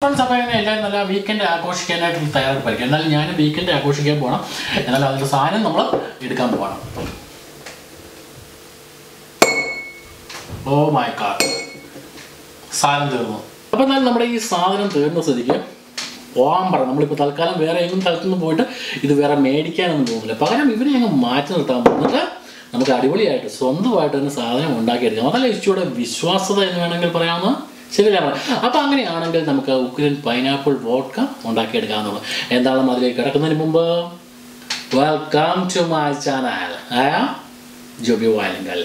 friends അപ്പോൾ അങ്ങനെ എല്ലാവരും നല്ല വീക്കെൻഡ് ആഘോഷിക്കാനായിട്ട് തയ്യാറെടുപ്പായിരിക്കും എന്നാൽ ഞാൻ വീക്കെൻഡ് ആഘോഷിക്കാൻ പോകണം എന്നാൽ അതിൻ്റെ സാധനം നമ്മൾ എടുക്കാൻ പോകണം ഓ മൈ കാർഡ് സാധനം തീർന്നു അപ്പോൾ എന്നാൽ നമ്മുടെ ഈ സാധനം തീർന്ന സ്ഥിതിക്ക് പോകാൻ പറ നമ്മളിപ്പോൾ തൽക്കാലം വേറെ എങ്ങും സ്ഥലത്തുനിന്ന് പോയിട്ട് ഇത് വേറെ മേടിക്കാനൊന്നും പോകുന്നില്ല പകരം ഇവരെ അങ്ങ് മാറ്റി നിർത്താൻ പോകുന്നിട്ട് നമുക്ക് അടിപൊളിയായിട്ട് സ്വന്തമായിട്ട് തന്നെ സാധനം ഉണ്ടാക്കിയെടുക്കാം അതല്ല ഇച്ചിരി വിശ്വാസത എന്ന് വേണമെങ്കിൽ പറയാവുന്ന ശരിയല്ല പറയാം അപ്പം അങ്ങനെയാണെങ്കിൽ നമുക്ക് ഉക്രൈൻ പൈനാപ്പിൾ വോഡ്ക ഉണ്ടാക്കിയെടുക്കാവുന്നതാണ് എന്താണ് അതിലേക്ക് കിടക്കുന്നതിന് മുമ്പ് വെൽക്കം ടു മൈ ചാനൽ ആയ ജോബി വായനങ്കൽ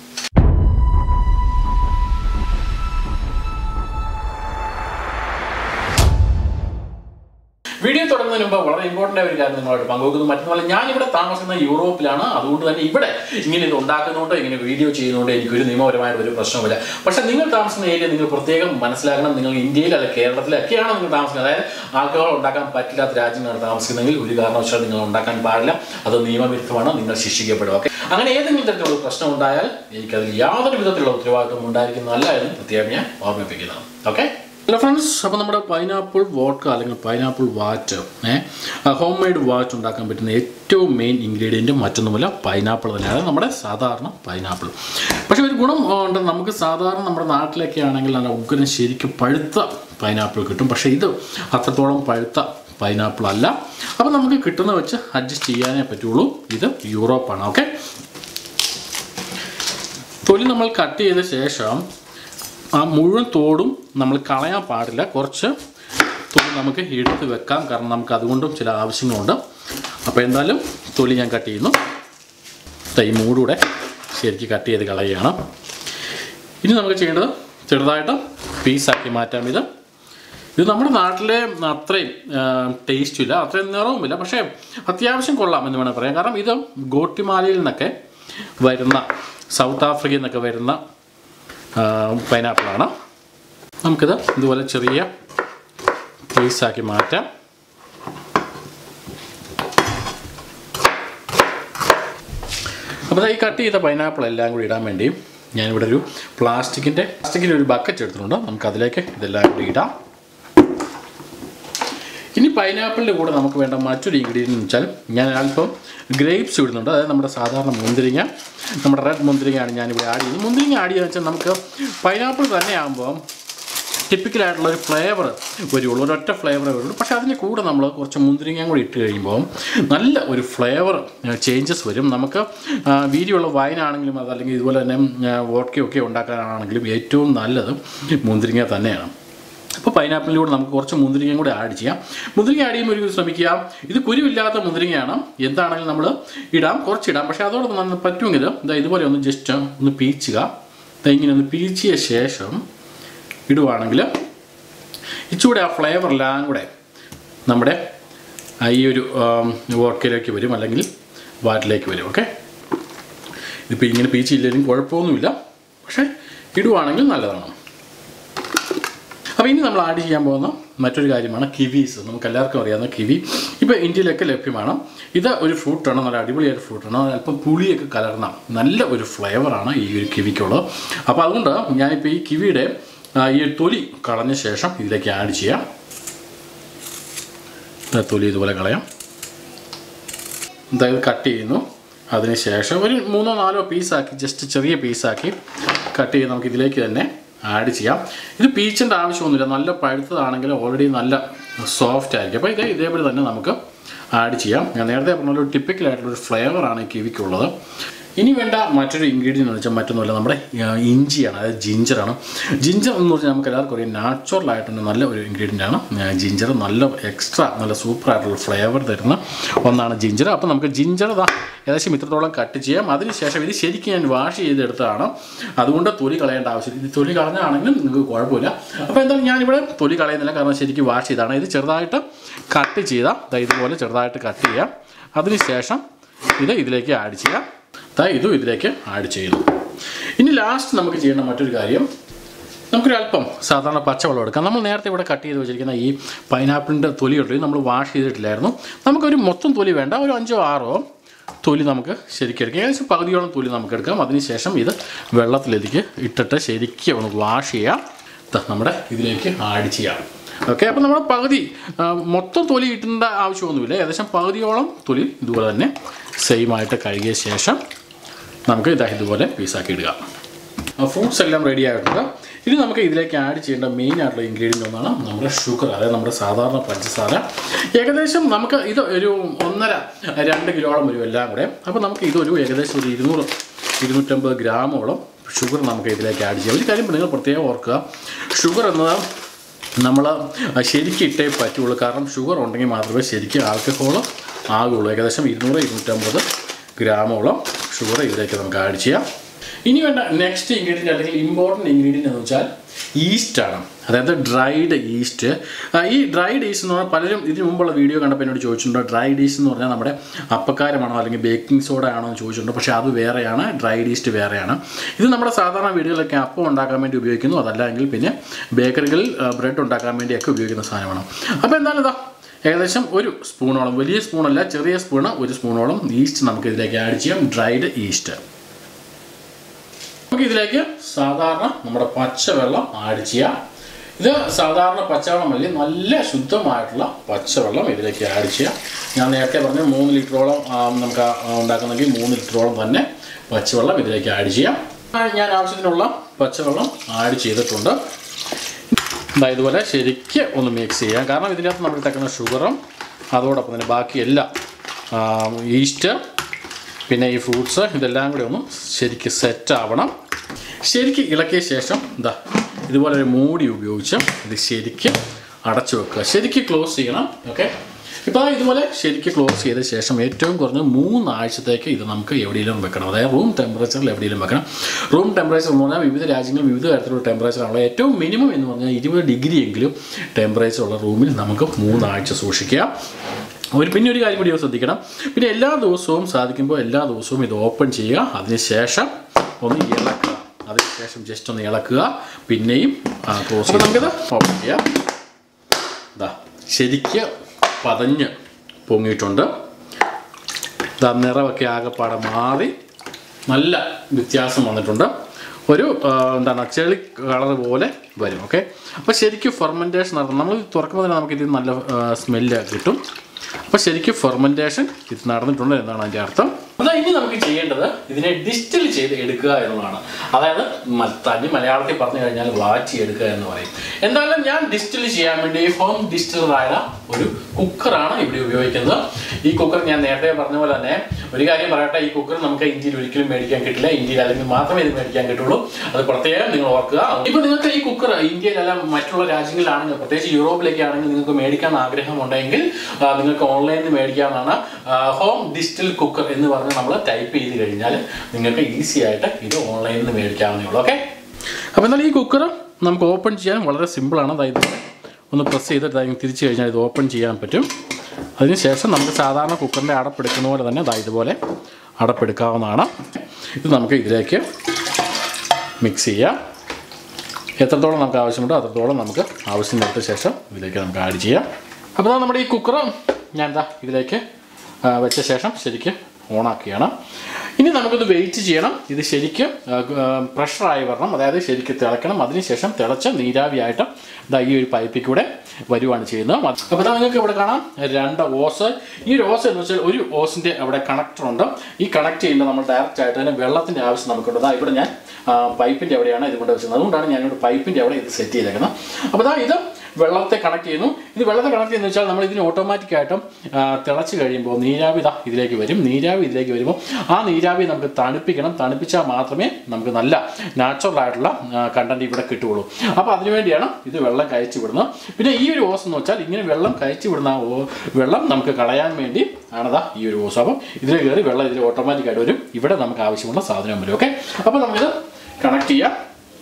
വീഡിയോ തുടങ്ങുന്നതിന് മുമ്പ് വളരെ ഇമ്പോർട്ടൻ്റ് ആയ ഒരു കാര്യം നിങ്ങളോട് പങ്കുവെക്കുന്നു മറ്റൊന്നുമല്ല ഞാൻ ഇവിടെ താമസിക്കുന്ന യൂറോപ്പിലാണ് അതുകൊണ്ട് തന്നെ ഇവിടെ ഇങ്ങനെ ഇത് ഉണ്ടാക്കുന്നുണ്ടോ ഇങ്ങനെ വീഡിയോ ചെയ്യുന്നുണ്ടോ എനിക്കൊരു നിയമപരമായ ഒരു പ്രശ്നമില്ല പക്ഷെ നിങ്ങൾ താമസിക്കുന്ന ഏരിയ നിങ്ങൾ പ്രത്യേകം മനസ്സിലാക്കണം നിങ്ങൾ ഇന്ത്യയിൽ അല്ല കേരളത്തിലൊക്കെയാണ് നിങ്ങൾ താമസിക്കുന്നത് അതായത് ആൽക്കഹോൾ ഉണ്ടാക്കാൻ പറ്റില്ലാത്ത രാജ്യങ്ങളാണ് താമസിക്കുന്നതെങ്കിൽ ഒരു കാരണവശാലും നിങ്ങൾ ഉണ്ടാക്കാൻ പാടില്ല അത് നിയമവിരുദ്ധമാണ് നിങ്ങൾ ശിക്ഷിക്കപ്പെടും ഓക്കെ അങ്ങനെ ഏതെങ്കിലും തരത്തിലുള്ള പ്രശ്നം ഉണ്ടായാൽ എനിക്കതിൽ യാതൊരു വിധത്തിലുള്ള ഉത്തരവാദിത്വം ഉണ്ടായിരിക്കുന്നതല്ല എന്ന് പ്രത്യേകം ഞാൻ ഓർമ്മിപ്പിക്കുന്നതാണ് ഓക്കെ ഹലോ ഫ്രണ്ട്സ് അപ്പോൾ നമ്മുടെ പൈനാപ്പിൾ വോഡ്ക അല്ലെങ്കിൽ പൈനാപ്പിൾ വാറ്റ് ഹോം മെയ്ഡ് വാറ്റ് ഉണ്ടാക്കാൻ പറ്റുന്ന ഏറ്റവും മെയിൻ ഇൻഗ്രീഡിയൻറ്റ് മറ്റൊന്നുമല്ല പൈനാപ്പിൾ തന്നെയാണ് അതായത് നമ്മുടെ സാധാരണ പൈനാപ്പിൾ പക്ഷേ ഒരു ഗുണം ഉണ്ട് നമുക്ക് സാധാരണ നമ്മുടെ നാട്ടിലൊക്കെ ആണെങ്കിൽ നല്ല ഉഗ്രൻ ശരിക്കും പഴുത്ത പൈനാപ്പിൾ കിട്ടും പക്ഷേ ഇത് അത്രത്തോളം പഴുത്ത പൈനാപ്പിൾ അല്ല അപ്പോൾ നമുക്ക് കിട്ടുന്ന വെച്ച് അഡ്ജസ്റ്റ് ചെയ്യാനേ പറ്റുള്ളൂ ഇത് യൂറോപ്പാണ് ഓക്കെ തൊലി നമ്മൾ കട്ട് ചെയ്ത ശേഷം ആ മുഴുവൻ തോടും നമ്മൾ കളയാൻ പാടില്ല കുറച്ച് തൊലി നമുക്ക് എടുത്ത് വെക്കാം കാരണം നമുക്ക് അതുകൊണ്ടും ചില ആവശ്യങ്ങളുണ്ട് അപ്പോൾ എന്തായാലും തൊലി ഞാൻ കട്ട് ചെയ്യുന്നു ദാ ഈ മൂടൂടെ ശരിക്ക് കട്ട് ചെയ്ത് കളയുകയാണ് ഇനി നമുക്ക് ചെയ്യേണ്ടത് ചെറുതായിട്ട് പീസാക്കി മാറ്റാം ഇത് ഇത് നമ്മുടെ നാട്ടിലെ അത്രയും ടേസ്റ്റും ഇല്ല അത്രയും നിറവുമില്ല പക്ഷേ അത്യാവശ്യം കൊള്ളാം എന്ന് വേണമെങ്കിൽ പറയാം കാരണം ഇത് ഗോട്ടിമാലയിൽ നിന്നൊക്കെ വരുന്ന സൗത്ത് ആഫ്രിക്കയിൽ നിന്നൊക്കെ വരുന്ന പൈനാപ്പിളാണ് നമുക്കിത് ഇതുപോലെ ചെറിയ പീസാക്കി മാറ്റാം അപ്പോൾ ഈ കട്ട് ചെയ്ത പൈനാപ്പിൾ എല്ലാം കൂടി ഇടാൻ വേണ്ടി ഞാനിവിടെ ഒരു പ്ലാസ്റ്റിക്കിൻ്റെ പ്ലാസ്റ്റിക്കിൻ്റെ ഒരു ബക്കറ്റ് എടുത്തിട്ടുണ്ട് നമുക്ക് അതിലേക്ക് ഇതെല്ലാം കൂടി ഇടാം ഇനി പൈനാപ്പിളിൻ്റെ കൂടെ നമുക്ക് വേണ്ട മറ്റൊരു ഇൻഗ്രീഡിയൻ്റ് എന്ന് വെച്ചാൽ ഞാൻ അല്പം ഗ്രേപ്സ് ഇടുന്നുണ്ട് അതായത് നമ്മുടെ സാധാരണ മുന്തിരിങ്ങ നമ്മുടെ റെഡ് മുന്തിരിങ്ങയാണ് ഞാനിവിടെ ആഡ് ചെയ്യുന്നത് മുന്തിരിങ്ങ ആഡ് ചെയ്യുക വെച്ചാൽ നമുക്ക് പൈനാപ്പിൾ തന്നെ ആകുമ്പോൾ ടിപ്പിക്കലായിട്ടുള്ള ഒരു ഫ്ലേവർ വരുള്ളൂ ഒരൊറ്റ ഫ്ലേവർ വരുള്ളൂ പക്ഷേ അതിൻ്റെ കൂടെ നമ്മൾ കുറച്ച് മുന്തിരിങ്ങയും കൂടി ഇട്ട് കഴിയുമ്പോൾ നല്ല ഒരു ഫ്ലേവർ ചേഞ്ചസ് വരും നമുക്ക് വീതിയുള്ള വൈനാണെങ്കിലും അതല്ലെങ്കിൽ ഇതുപോലെ തന്നെ വോഡ്ക്കയൊക്കെ ഉണ്ടാക്കാനാണെങ്കിലും ഏറ്റവും നല്ലത് മുന്തിരിങ്ങ തന്നെയാണ് അപ്പോൾ പൈനാപ്പിളിലൂടെ നമുക്ക് കുറച്ച് മുന്തിരിങ്ങയും കൂടി ആഡ് ചെയ്യാം മുന്തിരിങ്ങ ആഡ് ചെയ്യുമ്പോൾ ഒരു ശ്രമിക്കുക ഇത് കുരുവില്ലാത്ത മുന്തിരിങ്ങയാണ് എന്താണെങ്കിലും നമ്മൾ ഇടാം കുറച്ചിടാം പക്ഷേ അതോടൊപ്പം നമ്മൾ പറ്റുമെങ്കിൽ ഇതാ ഇതുപോലെ ഒന്ന് ജസ്റ്റ് ഒന്ന് പീച്ചുക ഇങ്ങനെ ഒന്ന് പീച്ചിയ ശേഷം ഇടുവാണെങ്കിൽ ഇച്ചുകൂടെ ആ ഫ്ലേവറെല്ലാം കൂടെ നമ്മുടെ ഈ ഒരു വോഡ്ക്കയിലേക്ക് വരും അല്ലെങ്കിൽ വാറ്റിലേക്ക് വരും ഓക്കെ ഇതിപ്പോൾ ഇങ്ങനെ പീച്ചില്ലെങ്കിലും കുഴപ്പമൊന്നുമില്ല പക്ഷേ ഇടുവാണെങ്കിൽ നല്ലതാണ് അപ്പോൾ ഇനി നമ്മൾ ആഡ് ചെയ്യാൻ പോകുന്ന മറ്റൊരു കാര്യമാണ് കിവീസ് നമുക്ക് എല്ലാവർക്കും അറിയാവുന്ന കിവി ഇപ്പോൾ ഇന്ത്യയിലൊക്കെ ലഭ്യമാണ് ഇത് ഒരു ഫ്രൂട്ടാണ് നല്ല അടിപൊളിയായ ഫ്രൂട്ടാണ് അല്പം പുളിയൊക്കെ കലർന്ന നല്ല ഒരു ഫ്ലേവറാണ് ഈ ഒരു കിവിക്കുള്ളത് അപ്പോൾ അതുകൊണ്ട് ഞാനിപ്പോൾ ഈ കിവിയുടെ ഈ ഒരു തൊലി കളഞ്ഞ ശേഷം ഇതിലേക്ക് ആഡ് ചെയ്യാം തൊലി ഇതുപോലെ കളയാം എന്തായാലും കട്ട് ചെയ്യുന്നു അതിനുശേഷം ഒരു മൂന്നോ നാലോ പീസാക്കി ജസ്റ്റ് ചെറിയ പീസാക്കി കട്ട് ചെയ്ത് നമുക്ക് ഇതിലേക്ക് തന്നെ ആഡ് ചെയ്യാം ഇത് പീച്ചിൻ്റെ ആവശ്യമൊന്നുമില്ല നല്ല പഴുത്തതാണെങ്കിൽ ഓൾറെഡി നല്ല സോഫ്റ്റ് ആയിരിക്കും അപ്പോൾ ഇതേ ഇതേപോലെ തന്നെ നമുക്ക് ആഡ് ചെയ്യാം ഞാൻ നേരത്തെ പറഞ്ഞ ഒരു ടിപ്പിക്കലായിട്ടുള്ളൊരു ഫ്ലേവറാണ് ഈ കിവിക്കുള്ളത് ഇനി വേണ്ട മറ്റൊരു ഇൻഗ്രീഡിയൻ്റ് എന്ന് വെച്ചാൽ മറ്റൊന്നുമല്ല നമ്മുടെ ഇഞ്ചിയാണ് അതായത് ജിഞ്ചറാണ് ജിഞ്ചർ എന്ന് പറഞ്ഞാൽ നമുക്ക് എല്ലാവർക്കും അറിയാം നാച്ചുറലായിട്ടുള്ള നല്ല ഒരു ഇൻഗ്രീഡിയൻ്റ് ആണ് ജിഞ്ചർ നല്ല എക്സ്ട്രാ നല്ല സൂപ്പറായിട്ടുള്ള ഫ്ലേവർ തരുന്ന ഒന്നാണ് ജിഞ്ചർ അപ്പോൾ നമുക്ക് ജിഞ്ചർ ഏകദേശം ഇത്രത്തോളം കട്ട് ചെയ്യാം അതിനുശേഷം ഇത് ശരിക്കും ഞാൻ വാഷ് ചെയ്തെടുത്തതാണ് അതുകൊണ്ട് തൊലി കളയേണ്ട ആവശ്യം ഇത് തൊലി കളഞ്ഞാണെങ്കിലും നിങ്ങൾക്ക് കുഴപ്പമില്ല അപ്പോൾ എന്തായാലും ഞാനിവിടെ തൊലി കളയുന്നില്ല കാരണം ശരിക്കും വാഷ് ചെയ്താണ് ഇത് ചെറുതായിട്ട് കട്ട് ചെയ്താൽ ഇതുപോലെ ചെറുതായിട്ട് കട്ട് ചെയ്യാം അതിനുശേഷം ഇത് ഇതിലേക്ക് ആഡ് ചെയ്യാം ദാ ഇതും ഇതിലേക്ക് ആഡ് ചെയ്യുന്നു ഇനി ലാസ്റ്റ് നമുക്ക് ചെയ്യേണ്ട മറ്റൊരു കാര്യം നമുക്കൊരു അല്പം സാധാരണ പച്ചവെള്ളം എടുക്കാം നമ്മൾ നേരത്തെ ഇവിടെ കട്ട് ചെയ്ത് വെച്ചിരിക്കുന്ന ഈ പൈനാപ്പിളിൻ്റെ തൊലി ഉള്ളത് നമ്മൾ വാഷ് ചെയ്തിട്ടില്ലായിരുന്നു നമുക്കൊരു മൊത്തം തൊലി വേണ്ട ഒരു അഞ്ചോ ആറോ തൊലി നമുക്ക് ശരിക്കും എടുക്കാം ഏകദേശം പകുതിയോളം തൊലി നമുക്ക് എടുക്കാം അതിനുശേഷം ഇത് വെള്ളത്തിലേക്ക് ഇട്ടിട്ട് ശരിക്കും ഒന്ന് വാഷ് ചെയ്യാം ദാ നമ്മുടെ ഇതിലേക്ക് ആഡ് ചെയ്യാം ഓക്കെ അപ്പോൾ നമ്മൾ പകുതി ആ, മൊത്തം തൊലി ഇട്ടേണ്ട ആവശ്യമൊന്നുമില്ല ഏകദേശം പകുതിയോളം തൊലി ഇതുപോലെ തന്നെ സെയിം ആയിട്ട് കഴുകിയ ശേഷം നമുക്ക് ഇതാ ഇതുപോലെ പീസാക്കി ഇടുക ഫ്രൂട്ട്സ് എല്ലാം റെഡി ആയിട്ടുണ്ട് ഇനി നമുക്ക് ഇതിലേക്ക് ആഡ് ചെയ്യേണ്ട മെയിൻ ആയിട്ടുള്ള ഇൻഗ്രീഡിയൻ്റ് ഒന്നാണ് നമ്മുടെ ഷുഗർ അതായത് നമ്മുടെ സാധാരണ പഞ്ചസാര ഏകദേശം നമുക്ക് ഇത് ഒരു ഒന്നര രണ്ട് കിലോളം വരും എല്ലാം കൂടെ അപ്പോൾ നമുക്ക് ഇതൊരു ഏകദേശം ഒരു ഇരുന്നൂറ് ഇരുന്നൂറ്റമ്പത് ഗ്രാമോളം ഷുഗർ നമുക്ക് ഇതിലേക്ക് ആഡ് ചെയ്യാം ഒരു കാര്യം നിങ്ങൾ പ്രത്യേകം ഓർക്കുക ഷുഗർ എന്നത് നമ്മൾ ശരിക്കും ഇട്ടേ പറ്റുള്ളൂ കാരണം ഷുഗർ ഉണ്ടെങ്കിൽ മാത്രമേ ശരിക്കും ആൽക്കഹോൾ ആകുള്ളൂ ഏകദേശം ഇരുന്നൂറ് ഇരുന്നൂറ്റമ്പത് ഗ്രാമോളം ഷുഗർ ഇതിലേക്ക് നമുക്ക് ആഡ് ചെയ്യാം ഇനി വേണ്ട നെക്സ്റ്റ് ഇൻഗ്രീഡിയൻ്റ് അല്ലെങ്കിൽ ഇമ്പോർട്ടൻറ്റ് ഇൻഗ്രീഡിയൻ്റ് എന്ന് വെച്ചാൽ ഈസ്റ്റാണ് അതായത് ഡ്രൈഡ് ഈസ്റ്റ് ഈ ഡ്രൈഡ് ഈസ്റ്റ് എന്ന് പറഞ്ഞാൽ പലരും ഇതിന് മുമ്പുള്ള വീഡിയോ കണ്ടപ്പോൾ എന്നോട് ചോദിച്ചിട്ടുണ്ട് ഡ്രൈഡ് ഈസ്റ്റ് എന്ന് പറഞ്ഞാൽ നമ്മുടെ അപ്പക്കാരമാണോ അല്ലെങ്കിൽ ബേക്കിംഗ് സോഡ ആണോ എന്ന് ചോദിച്ചിട്ടുണ്ട് പക്ഷേ അത് വേറെയാണ് ഡ്രൈഡ് ഈസ്റ്റ് വേറെയാണ് ഇത് നമ്മുടെ സാധാരണ വീടുകളിലൊക്കെ അപ്പം ഉണ്ടാക്കാൻ വേണ്ടി ഉപയോഗിക്കുന്നു അതല്ല എങ്കിൽ പിന്നെ ബേക്കറികളിൽ ബ്രെഡ് ഉണ്ടാക്കാൻ വേണ്ടിയൊക്കെ ഉപയോഗിക്കുന്ന സാധനമാണ് അപ്പോൾ എന്തായാലും ഇതാ ഏകദേശം ഒരു സ്പൂണോളം വലിയ സ്പൂണല്ല ചെറിയ സ്പൂണ് ഒരു സ്പൂണോളം ഈസ്റ്റ് നമുക്ക് ഇതിലേക്ക് ആഡ് ചെയ്യാം ഡ്രൈഡ് ഈസ്റ്റ് നമുക്ക് ഇതിലേക്ക് സാധാരണ നമ്മുടെ പച്ചവെള്ളം ആഡ് ചെയ്യാം ഇത് സാധാരണ പച്ചവെള്ളമല്ല നല്ല ശുദ്ധമായിട്ടുള്ള പച്ചവെള്ളം ഇതിലേക്ക് ആഡ് ചെയ്യാം ഞാൻ നേരത്തെ പറഞ്ഞു മൂന്ന് ലിറ്ററോളം ആ, നമുക്ക് ആ, ഉണ്ടാക്കുന്നെങ്കിൽ മൂന്ന് ലിറ്ററോളം തന്നെ പച്ചവെള്ളം ഇതിലേക്ക് ആഡ് ചെയ്യാം ആ, ഞാൻ ആവശ്യത്തിനുള്ള പച്ചവെള്ളം ആഡ് ചെയ്തിട്ടുണ്ട് ദാ ഇതുപോലെ ശരിക്ക് ഒന്ന് മിക്സ് ചെയ്യാം കാരണം ഇതിനകത്ത് നമ്മൾ ഇട്ടേക്കുന്ന ഷുഗറും അതോടൊപ്പം തന്നെ ബാക്കി എല്ലാം ആ, ഈസ്റ്റ് പിന്നെ ഈ ഫ്രൂട്ട്സ് ഇതെല്ലാം കൂടി ഒന്ന് ശരിക്ക് സെറ്റ് ആവണം ശരിക്ക് ഇളക്കിയ ശേഷം ഇതാ ഇതുപോലെ ഒരു മൂടി ഉപയോഗിച്ച് ഇത് ശരിക്ക് അടച്ചു വെക്കുക ശരിക്ക് ക്ലോസ് ചെയ്യണം ഓക്കെ ഇപ്പോൾ ഇതുപോലെ ശരിക്ക് ക്ലോസ് ചെയ്ത ശേഷം ഏറ്റവും കുറഞ്ഞ മൂന്നാഴ്ചത്തേക്ക് ഇത് നമുക്ക് എവിടെയെങ്കിലും വെക്കണം അതായത് റൂം ടെമ്പറേച്ചറിൽ എവിടെയെങ്കിലും വെക്കണം റൂം ടെമ്പറേച്ചർ എന്ന് പറഞ്ഞാൽ വിവിധ രാജ്യങ്ങളിൽ വിവിധ തരത്തിലുള്ള ടെമ്പറേച്ചറാണുള്ള ഏറ്റവും മിനിമം എന്ന് പറഞ്ഞാൽ ഇരുപത് ഡിഗ്രി എങ്കിലും ടെമ്പറേച്ചർ ഉള്ള റൂമിൽ നമുക്ക് മൂന്നാഴ്ച സൂക്ഷിക്കുക ഒരു പിന്നെ ഒരു കാര്യം കൂടി ശ്രദ്ധിക്കണം പിന്നെ എല്ലാ ദിവസവും സാധിക്കുമ്പോൾ എല്ലാ ദിവസവും ഇത് ഓപ്പൺ ചെയ്യുക അതിനുശേഷം ഒന്ന് ഇളക്കുക അതിനുശേഷം ജസ്റ്റ് ഒന്ന് ഇളക്കുക പിന്നെയും ക്ലോസ് ചെയ്യുക നമുക്കിത് ഓപ്പൺ ചെയ്യാം ഇതാ ശരിക്ക് പതഞ്ഞ് പൊങ്ങിയിട്ടുണ്ട് ഇതാ നിറമൊക്കെ ആകെപ്പാടെ മാറി നല്ല വ്യത്യാസം വന്നിട്ടുണ്ട് ഒരു ആ, എന്താണ് ചെളി കളർ പോലെ വരും ഓക്കെ അപ്പോൾ ശരിക്കും ഫെർമെൻറ്റേഷൻ നടത്തും നമ്മൾ ഇത് തുറക്കുമ്പോൾ തന്നെ നമുക്ക് ഇതിൽ നല്ല സ്മെല്ല് കിട്ടും അപ്പോൾ ശരിക്കും ഫെർമെൻറ്റേഷൻ ഇത് നടന്നിട്ടുണ്ട് എന്നാണ് അതിൻ്റെ അർത്ഥം എന്നാൽ ഇനി നമുക്ക് ചെയ്യേണ്ടത് ഇതിനെ ഡിസ്റ്റിൽ ചെയ്ത് എടുക്കുക എന്നുള്ളതാണ് അതായത് മ- തനി മലയാളത്തിൽ പറഞ്ഞു കഴിഞ്ഞാൽ വാറ്റി എടുക്കുക എന്ന് പറയും എന്തായാലും ഞാൻ ഡിസ്റ്റിൽ ചെയ്യാൻ വേണ്ടി ഹോം ഡിസ്റ്റിലറായ ഒരു കുക്കറാണ് ഇവിടെ ഉപയോഗിക്കുന്നത് ഈ കുക്കർ ഞാൻ നേരത്തെ പറഞ്ഞ പോലെ തന്നെ ഒരു കാര്യം പറയട്ടെ ഈ കുക്കർ നമുക്ക് ഇന്ത്യയിൽ ഒരിക്കലും മേടിക്കാൻ കിട്ടില്ല ഇന്ത്യയിൽ അല്ലെങ്കിൽ മാത്രമേ ഇത് മേടിക്കാൻ കിട്ടുള്ളൂ അത് പ്രത്യേകം നിങ്ങൾ ഓർക്കുക ഇപ്പൊ നിങ്ങൾക്ക് ഈ കുക്കർ ഇന്ത്യയിലല്ല മറ്റുള്ള രാജ്യങ്ങളിലാണെങ്കിൽ പ്രത്യേകിച്ച് യൂറോപ്പിലേക്ക് ആണെങ്കിൽ നിങ്ങൾക്ക് മേടിക്കാൻ ആഗ്രഹമുണ്ടെങ്കിൽ ആ, നിങ്ങൾക്ക് ഓൺലൈനിൽ നിന്ന് മേടിക്കാവുന്നതാണ് ഹോം ഡിസ്റ്റിൽ കുക്കർ എന്ന് പറഞ്ഞ് നമ്മൾ ടൈപ്പ് ചെയ്ത് കഴിഞ്ഞാൽ നിങ്ങൾക്ക് ഈസി ആയിട്ട് ഇത് ഓൺലൈനിൽ നിന്ന് മേടിക്കാവുന്നേ ഉള്ളൂ ഓക്കെ അപ്പോൾ എന്നാൽ ഈ കുക്കർ നമുക്ക് ഓപ്പൺ ചെയ്യാൻ വളരെ സിമ്പിളാണ് അതായത് ഒന്ന് പ്രസ് ചെയ്തിട്ട് അതിന് തിരിച്ചു കഴിഞ്ഞാൽ ഇത് ഓപ്പൺ ചെയ്യാൻ പറ്റും അതിനുശേഷം നമുക്ക് സാധാരണ കുക്കറിൻ്റെ അടപ്പെടുക്കുന്ന പോലെ തന്നെ ദാ ഇതുപോലെ അടപ്പെടുക്കാവുന്നതാണ് ഇത് നമുക്ക് ഇതിലേക്ക് മിക്സ് ചെയ്യാം എത്രത്തോളം നമുക്ക് ആവശ്യമുണ്ടോ അത്രത്തോളം നമുക്ക് ആവശ്യം എടുത്ത ശേഷം ഇതിലേക്ക് നമുക്ക് ആഡ് ചെയ്യാം അപ്പോൾ ദാ നമ്മുടെ ഈ കുക്കർ ഞാൻ എന്താ ഇതിലേക്ക് ആ, വെച്ച ശേഷം ശരിക്കും ഓണാക്കുകയാണ് ഇനി നമുക്കിത് വെയിറ്റ് ചെയ്യണം ഇത് ശരിക്കും പ്രഷറായി വരണം അതായത് ശരിക്കും തിളക്കണം അതിനുശേഷം തിളച്ച നീരാവിയായിട്ട് ഇതാ ഈ ഒരു പൈപ്പിൽ കൂടെ വരുവാണ് ചെയ്യുന്നത് അപ്പോൾ നിങ്ങൾക്ക് ഇവിടെ കാണാം രണ്ട് ഓസ് ഈ ഒരു ഓസ് എന്ന് വെച്ചാൽ ഒരു ഓസിൻ്റെ അവിടെ കണക്ടർ ഉണ്ട് ഈ കണക്ട് ചെയ്യുമ്പോൾ നമ്മൾ ഡയറക്റ്റ് ആയിട്ട് തന്നെ വെള്ളത്തിൻ്റെ ആവശ്യം നമുക്കുണ്ട് ദാ ഇവിടെ ഞാൻ പൈപ്പിൻ്റെ അവിടെയാണ് ഇത് കൊണ്ട് വെച്ചത് അതുകൊണ്ടാണ് ഞാനിവിടെ പൈപ്പിൻ്റെ അവിടെ ഇത് സെറ്റ് ചെയ്തേക്കുന്നത് അപ്പോൾ ദാ ഇത് വെള്ളത്തെ കണക്ട് ചെയ്യുന്നു ഇത് വെള്ളത്തെ കണക്ട് ചെയ്യുന്ന വെച്ചാൽ നമ്മൾ ഇതിന് ഓട്ടോമാറ്റിക്കായിട്ടും തിളച്ച് കഴിയുമ്പോൾ നീരാവി ഇതാ ഇതിലേക്ക് വരും നീരാവി ഇതിലേക്ക് വരുമ്പോൾ ആ നീരാവി നമുക്ക് തണുപ്പിക്കണം തണുപ്പിച്ചാൽ മാത്രമേ നമുക്ക് നല്ല നാച്ചുറൽ ആയിട്ടുള്ള കണ്ടന്റ് ഇവിടെ കിട്ടുകയുള്ളൂ അപ്പോൾ അതിനുവേണ്ടിയാണ് ഇത് വെള്ളം കയറ്റി വിടുന്നത് പിന്നെ ഈ ഒരു ഓസ് എന്ന് വെച്ചാൽ ഇങ്ങനെ വെള്ളം കയറ്റി വിടുന്ന ആ ഓ- വെള്ളം നമുക്ക് കളയാൻ വേണ്ടി ആണതാ ഈ ഒരു ഓസ് അപ്പം ഇതിൽ കയറി വെള്ളം ഇതിൽ ഓട്ടോമാറ്റിക്കായിട്ട് വരും ഇവിടെ നമുക്ക് ആവശ്യമുള്ള സാധനം വരും ഓക്കെ അപ്പോൾ നമുക്കിത് കണക്ട് ചെയ്യാം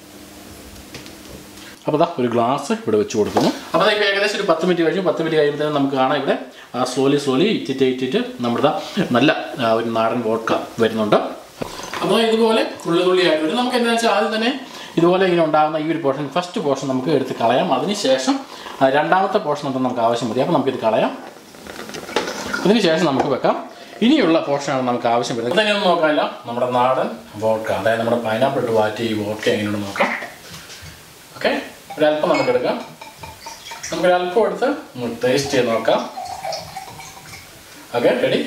അപ്പോൾ ദാ ഒരു ഗ്ലാസ് ഇവിടെ വെച്ച് കൊടുക്കുന്നു അപ്പോൾ ഇപ്പോൾ ഏകദേശം ഒരു പത്ത് മിനിറ്റ് കഴിഞ്ഞു പത്ത് മിനിറ്റ് കഴിയുമ്പോഴത്തേനും നമുക്ക് കാണാം ഇവിടെ സ്ലോലി സ്ലോലി ഇറ്റിറ്റ് ഇറ്റിറ്റ് നമ്മുടെ ദാ നല്ല ആ, ഒരു നാടൻ വോഡ്ക വരുന്നുണ്ട് അപ്പോൾ ഇതുപോലെ തുള്ളി തുള്ളിയായിട്ട് വരും നമുക്ക് എന്താണെന്ന് വെച്ചാൽ ആദ്യം തന്നെ ഇതുപോലെ ഇങ്ങനെ ഉണ്ടാകുന്ന ഈ ഒരു പോർഷൻ ഫസ്റ്റ് പോർഷൻ നമുക്ക് എടുത്ത് കളയാം അതിനുശേഷം ആ, രണ്ടാമത്തെ പോർഷൻ നമുക്ക് നമുക്ക് ആവശ്യം മതി അപ്പോൾ നമുക്കിത് കളയാം അതിനുശേഷം നമുക്ക് വെക്കാം ഇനിയുള്ള പോർഷനാണ് നമുക്ക് ആവശ്യം വരുന്നത് ഇതെങ്ങനെയൊന്നും നോക്കാനില്ല നമ്മുടെ നാടൻ വോഡ്ക അതായത് നമ്മുടെ പൈനാപ്പിൾ ഇട്ട് വാറ്റി ഈ വോഡ്ക എങ്ങനെയുണ്ടെന്ന് നോക്കാം ഓക്കെ ഒരല്പം നമുക്ക് എടുക്കാം നമുക്കൊരു അല്പം എടുത്ത് ടേസ്റ്റ് ചെയ്ത് നോക്കാം ഓക്കെ റെഡി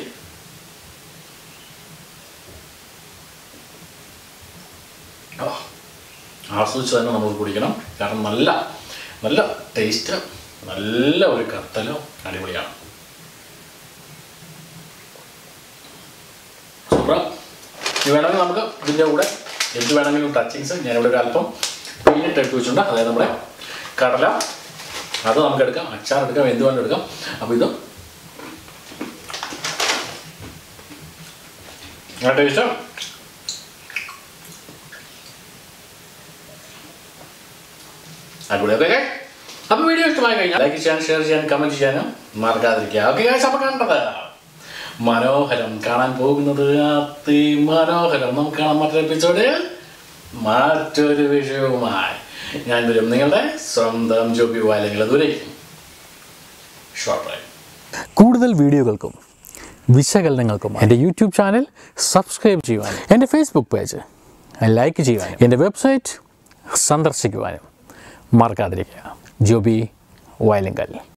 ആസ്വദിച്ച് തന്നെ നമ്മൾ കുടിക്കണം കാരണം നല്ല നല്ല ടേസ്റ്റ് നല്ല ഒരു കത്തലും അടിപൊളിയാണ് സൂപ്പർ ഇത് വേണമെങ്കിൽ നമുക്ക് ഇതിൻ്റെ കൂടെ എന്ത് വേണമെങ്കിലും ടച്ചിങ്സ് ഞാനിവിടെ ഒരു അല്പം പീനട്ട് എടുത്ത് വെച്ചിട്ടുണ്ട് അതായത് നമ്മുടെ കടല അത് നമുക്ക് എടുക്കാം അച്ചാർ എടുക്കാം എന്ത് വേണമെങ്കിലും എടുക്കാം അപ്പോൾ ഇത് ആ ടേസ്റ്റ് അടിപൊളി ഓക്കെ അപ്പോൾ വീഡിയോ ഇഷ്ടമായി കഴിഞ്ഞാൽ ലൈക്ക് ചെയ്യാൻ ഷെയർ ചെയ്യാൻ കമൻറ്റ് ചെയ്യാനും മറക്കാതിരിക്കുക ഓക്കെ ഗൈസ് അപ്പോൾ കണ്ടത് മനോഹരം കാണാൻ പോകുന്നത് അതിമനോഹരം നമുക്ക് കാണാം മറ്റൊരു എപ്പിസോഡ് മറ്റൊരു വിഷയവുമായി ഞാൻ വരും നിങ്ങളുടെ സ്വന്തം ജോബി അല്ലെങ്കിൽ ദൂരേക്കും ഷോർട്ട് റൈഡ് കൂടുതൽ വീഡിയോകൾക്കും വിശകലനങ്ങൾക്കും എൻ്റെ യൂട്യൂബ് ചാനൽ സബ്സ്ക്രൈബ് ചെയ്യുവാനും എൻ്റെ ഫേസ്ബുക്ക് പേജ് ലൈക്ക് ചെയ്യുവാനും എൻ്റെ വെബ്സൈറ്റ് സന്ദർശിക്കുവാനും മറക്കാതിരിക്കുക ജോബി വയലിങ്കൽ